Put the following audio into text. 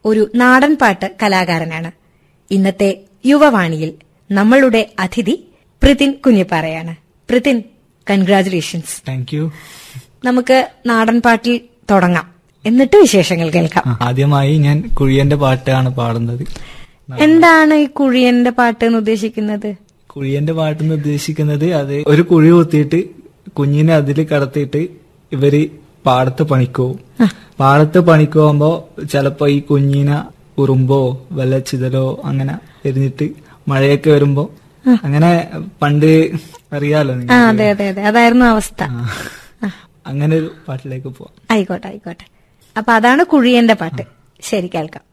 ഒരു നാടൻ പാട്ട് കലാകാരനാണ് ഇന്നത്തെ യുവവാണിയിൽ നമ്മളുടെ അതിഥി പ്രിതിൻ കുഞ്ഞിപ്പാറയാണ് പ്രിതിൻ കൺഗ്രാചുലേഷൻസ് താങ്ക് യു നമുക്ക് നാടൻ പാട്ടിൽ തുടങ്ങാം എന്നിട്ട് വിശേഷങ്ങൾ കേൾക്കാം ആദ്യമായി ഞാൻ കുഴിയന്റെ പാട്ടാണ് പാടുന്നത് എന്താണ് ഈ കുഴിയന്റെ പാട്ട് എന്ന് ഉദ്ദേശിക്കുന്നത് കുഴിയന്റെ പാട്ടെന്ന് ഉദ്ദേശിക്കുന്നത് അത് ഒരു കുഴി കുത്തിയിട്ട് കുഞ്ഞിനെ അതിൽ കടത്തിയിട്ട് ഇവര് പാടത്ത് പണിക്കോവും പാടത്ത് പണിക്ക് പോകുമ്പോ ചിലപ്പോ ഈ കുഞ്ഞിനെ ഉറുമ്പോ വല്ല ചിതലോ അങ്ങനെ എരിഞ്ഞിട്ട് മഴയൊക്കെ വരുമ്പോ അങ്ങനെ പണ്ട് അറിയാലോ ആ നിങ്ങൾ അതെ അതെ അതെ അതായിരുന്നു അവസ്ഥ ആ. അങ്ങനെ ഒരു പാട്ടിലേക്ക് പോവാം ആയിക്കോട്ടെ ആയിക്കോട്ടെ അപ്പൊ അതാണ് കുഴിയന്റെ പാട്ട് ശരി കേൾക്കാം